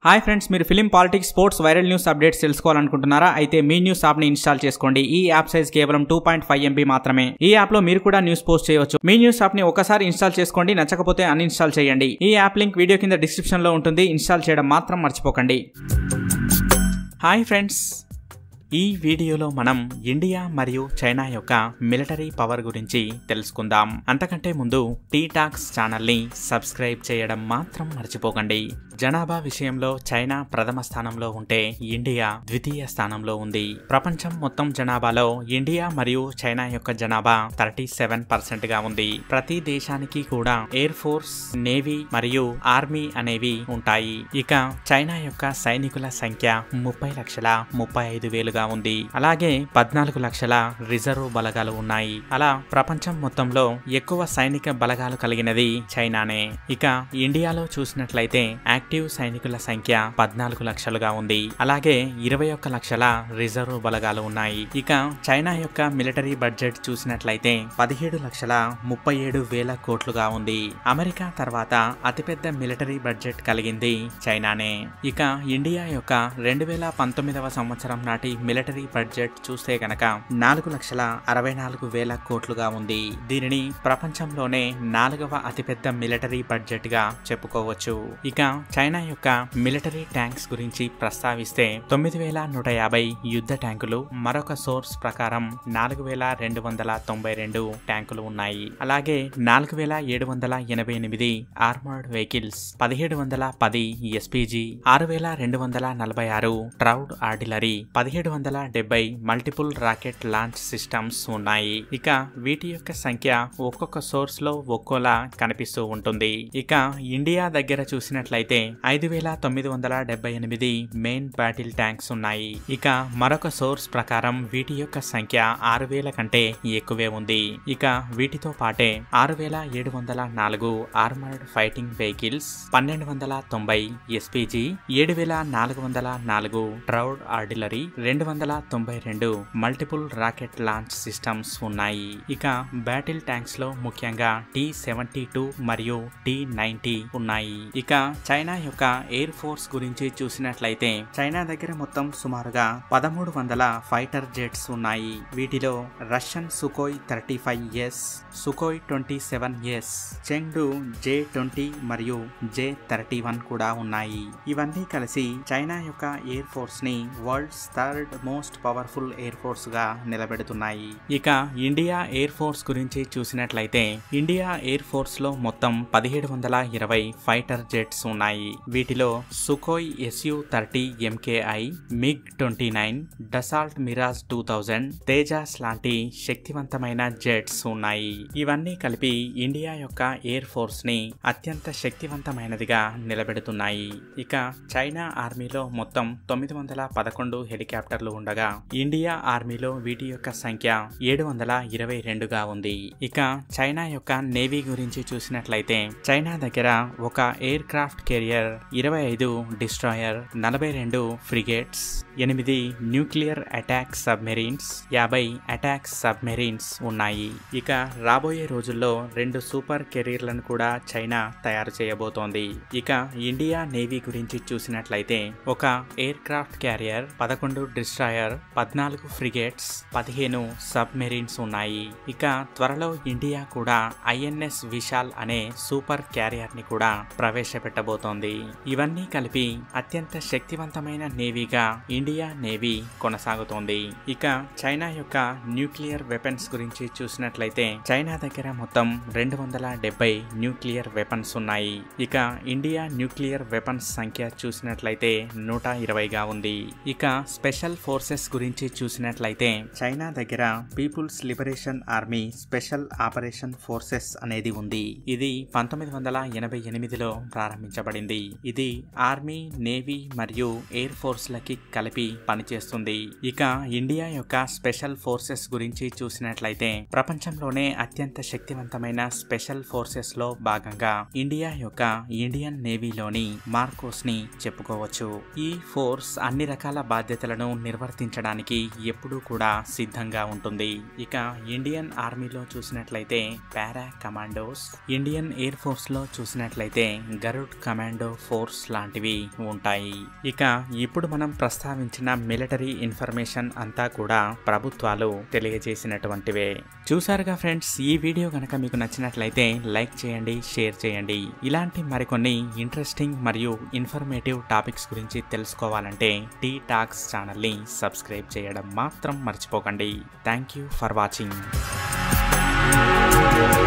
hi friends మీరు film politics sports viral news updates తెలుసుకోవాలనుకుంటున్నారా అయితే మీ న్యూస్ యాప్ ని ఇన్స్టాల్ చేసుకోండి ఈ యాప్ సైజ్ కేవలం టూ పాయింట్ ఫైవ్ ఎంబీ మాత్రమే ఈ యాప్ లో మీరు కూడా న్యూస్ పోస్ట్ చేయవచ్చు మీ న్యూస్ యాప్ ని ఒకసారి ఇన్స్టాల్ చేసుకోండి నచ్చకపోతే అన్ఇన్స్టాల్ చేయండి ఈ యాప్ లింక్ వీడియో కింద డిస్క్రిప్షన్ లో ఉంటుంది ఇన్స్టాల్ చేయడం మాత్రం మర్చిపోకండి హాయ్ ఫ్రెండ్స్ ఈ వీడియోలో మనం ఇండియా మరియు చైనా యొక్క మిలిటరీ పవర్ గురించి తెలుసుకుందాం అంతకంటే ముందు టీ టాక్స్ ఛానల్ని సబ్స్క్రైబ్ చేయడం మాత్రం మర్చిపోకండి జనాభా విషయంలో చైనా ప్రథమ స్థానంలో ఉంటే ఇండియా ద్వితీయ స్థానంలో ఉంది ప్రపంచం మొత్తం జనాభాలో ఇండియా మరియు చైనా యొక్క జనాభా థర్టీ సెవెన్ పర్సెంట్ గా ఉంది ప్రతి దేశానికి కూడా ఎయిర్ ఫోర్స్ నేవీ మరియు ఆర్మీ అనేవి ఉంటాయి ఇక చైనా యొక్క సైనికుల సంఖ్య ముప్పై లక్షల ముప్పై ఐదు వేలుగా ఉంది అలాగే పద్నాలుగు లక్షల రిజర్వ్ బలగాలు ఉన్నాయి అలా ప్రపంచం మొత్తంలో ఎక్కువ సైనిక బలగాలు కలిగినది చైనానే ఇక ఇండియాలో చూసినట్లయితే యాక్టివ్ సైనికుల సంఖ్య పద్నాలుగు లక్షలుగా ఉంది అలాగే ఇరవై ఒక్క లక్షల రిజర్వ్ బలగాలు ఉన్నాయి ఇక చైనా యొక్క మిలిటరీ బడ్జెట్ చూసినట్లయితే పదిహేడు లక్షల ముప్పై ఏడు వేల కోట్లుగా ఉంది అమెరికా తర్వాత అతిపెద్ద మిలిటరీ బడ్జెట్ కలిగింది చైనానే ఇక ఇండియా యొక్క రెండు వేల పంతొమ్మిదవ సంవత్సరం నాటి మిలిటరీ బడ్జెట్ చూస్తే గనక నాలుగు లక్షల అరవై నాలుగు వేల కోట్లుగా ఉంది దీనిని ప్రపంచంలోనే నాలుగవ అతిపెద్ద మిలిటరీ బడ్జెట్ గా చెప్పుకోవచ్చు ఇక చైనా యొక్క మిలిటరీ ట్యాంక్స్ గురించి ప్రస్తావిస్తే తొమ్మిది వేల నూట యాభై యుద్ధ ట్యాంకులు మరొక సోర్స్ ప్రకారం నాలుగు వేల రెండు వందల తొంభై రెండు ట్యాంకులు ఉన్నాయి అలాగే నాలుగు వేల ఏడు వందల ఎనభై ఎనిమిది ఆర్మర్డ్ వెహికల్స్ పదిహేడు వందల పది ఎస్పీజీ ఆరు వేల రెండు వందల నలభై ఆరు ట్రౌడ్ ఆర్టిలరీ పదిహేడు వందల డెబ్బై మల్టిపుల్ రాకెట్ లాంచ్ సిస్టమ్స్ ఉన్నాయి ఇక వీటి యొక్క సంఖ్య ఒక్కొక్క సోర్స్ లో ఒక్కోలా కనిపిస్తూ ఉంటుంది ఇక ఇండియా దగ్గర చూసినట్లయితే ఐదు వేల తొమ్మిది వందల డెబ్బై ఎనిమిది మెయిన్ బ్యాటిల్ ట్యాంక్స్ ఉన్నాయి ఇక మరొక సోర్స్ ప్రకారం వీటి యొక్క సంఖ్య ఆరు వేల కంటే ఎక్కువే ఉంది ఇక వీటితో పాటే ఆరు వేల ఏడు వందల నాలుగు ఆర్మర్డ్ ఫైటింగ్ వెహికల్స్ పన్నెండు వందల తొంభై ఎస్పీజీ ఏడు వేల నాలుగు వందల నాలుగు ట్రౌడ్ ఆర్టిలరీ రెండు వందల తొంభై రెండు మల్టిపుల్ రాకెట్ లాంచ్ సిస్టమ్స్ ఉన్నాయి ఇక బ్యాటిల్ ట్యాంక్స్ లో ముఖ్యంగా టీ సెవెంటీ టూ మరియు టీ నైన్టీ ఉన్నాయి ఇక చైనా యొక్క ఎయిర్ ఫోర్స్ గురించి చూసినట్లయితే చైనా దగ్గర మొత్తం సుమారుగా పదమూడు వందల ఫైటర్ జెట్స్ ఉన్నాయి వీటిలో Russian Sukhoi thirty five S Sukhoi twenty seven S Chengdu J twenty మరియు జే థర్టీ వన్ కూడా ఉన్నాయి ఇవన్నీ కలిసి చైనా యొక్క ఎయిర్ ఫోర్స్ ని world's third most powerful air force గా నిలబెడుతున్నాయి ఇక ఇండియా ఎయిర్ ఫోర్స్ గురించి చూసినట్లయితే ఇండియా ఎయిర్ ఫోర్స్ లో మొత్తం పదిహేడు వందల ఇరవై ఫైటర్ జెట్స్ ఉన్నాయి వీటిలో Sukhoi SU thirty MKI MiG twenty nine Dassault Mirage two thousand Tejas లాంటి శక్తివంతమైన జెట్స్ ఉన్నాయి ఇవన్నీ కలిపి ఇండియా యొక్క ఎయిర్ ఫోర్స్ ని అత్యంత శక్తివంతమైనదిగా నిలబెడుతున్నాయి ఇక చైనా ఆర్మీలో మొత్తం తొమ్మిది వందల పదకొండు హెలికాప్టర్లు ఉండగా ఇండియా ఆర్మీలో వీటి యొక్క సంఖ్య ఏడు వందల ఇరవై రెండుగా ఉంది ఇక చైనా యొక్క నేవీ గురించి చూసినట్లయితే చైనా దగ్గర ఒక ఎయిర్ క్రాఫ్ట్ కెరియర్ ఇరవై ఐదు డిస్ట్రాయర్ నలభై రెండు ఫ్రిగేట్స్ ఎనిమిది న్యూక్లియర్ అటాక్ సబ్మెరీన్స్ యాభై అటాక్ సబ్మెరీన్స్ ఉన్నాయి ఇక రాబోయే రోజుల్లో రెండు సూపర్ కెరీర్లను కూడా చైనా తయారు చేయబోతోంది ఇక ఇండియా నేవీ గురించి చూసినట్లయితే ఒక ఎయిర్ క్రాఫ్ట్ క్యారియర్ పదకొండు డిస్ట్రాయర్ పద్నాలుగు ఫ్రిగేట్స్ పదిహేను సబ్మెరీన్స్ ఉన్నాయి ఇక త్వరలో ఇండియా కూడా ఐఎన్ఎస్ విశాల్ అనే సూపర్ క్యారియర్ ని కూడా ప్రవేశపెట్టబోతోంది ఇవన్నీ కలిపి అత్యంత శక్తివంతమైన నేవీగా ఇండియా నేవీ కొనసాగుతోంది ఇక చైనా యొక్క న్యూక్లియర్ వెపన్స్ గురించి చూసినట్లయితే చైనా దగ్గర మొత్తం రెండు వందల డెబ్బై న్యూక్లియర్ వెపన్స్ ఉన్నాయి ఇక ఇండియా న్యూక్లియర్ వెపన్స్ సంఖ్య చూసినట్లయితే నూట ఇరవైగా ఉంది ఇక స్పెషల్ ఫోర్సెస్ గురించి చూసినట్లయితే చైనా దగ్గర People's Liberation Army special operation forces అనేది ఉంది ఇది పంతొమ్మిది వందల ఎనభై ఎనిమిదిలో ప్రారంభించబడింది ఇది ఆర్మీ నేవీ మరియు ఎయిర్ ఫోర్స్ లకి కలిపి పనిచేస్తుంది ఇక ఇండియా యొక్క స్పెషల్ ఫోర్సెస్ గురించి చూసినట్లయితే ప్రపంచంలోనే అత్యంత శక్తివంతమైన స్పెషల్ ఫోర్సెస్ లో భాగంగా ఇండియా యొక్క ఇండియన్ నేవీలోని మార్కోస్ ని చెప్పుకోవచ్చు ఈ ఫోర్స్ అన్ని రకాల బాధ్యతలను నిర్వర్తించడానికి ఎప్పుడూ కూడా సిద్ధంగా ఉంటుంది ఇక ఇండియన్ ఆర్మీలో చూసినట్లయితే para commandos Indian air force లో చూసినట్లయితే గరుడ్ కమాండో ఫోర్స్ లాంటివి ఉంటాయి ఇక ఇప్పుడు మనం ప్రస్తావించిన మిలిటరీ ఇన్ఫర్మేషన్ అంతా కూడా ప్రభుత్వాలు తెలియజేసినటువంటివే చూసారుగా ఫ్రెండ్స్ ఈ వీడియో కనుక మీకు నచ్చినట్లయితే లైక్ చేయండి షేర్ చేయండి ఇలాంటి మరికొన్ని ఇంట్రెస్టింగ్ మరియు ఇన్ఫర్మేటివ్ టాపిక్స్ గురించి తెలుసుకోవాలంటే టీ టాక్స్ ఛానల్ని సబ్స్క్రైబ్ చేయడం మాత్రం మర్చిపోకండి థ్యాంక్ యూ ఫర్ వాచింగ్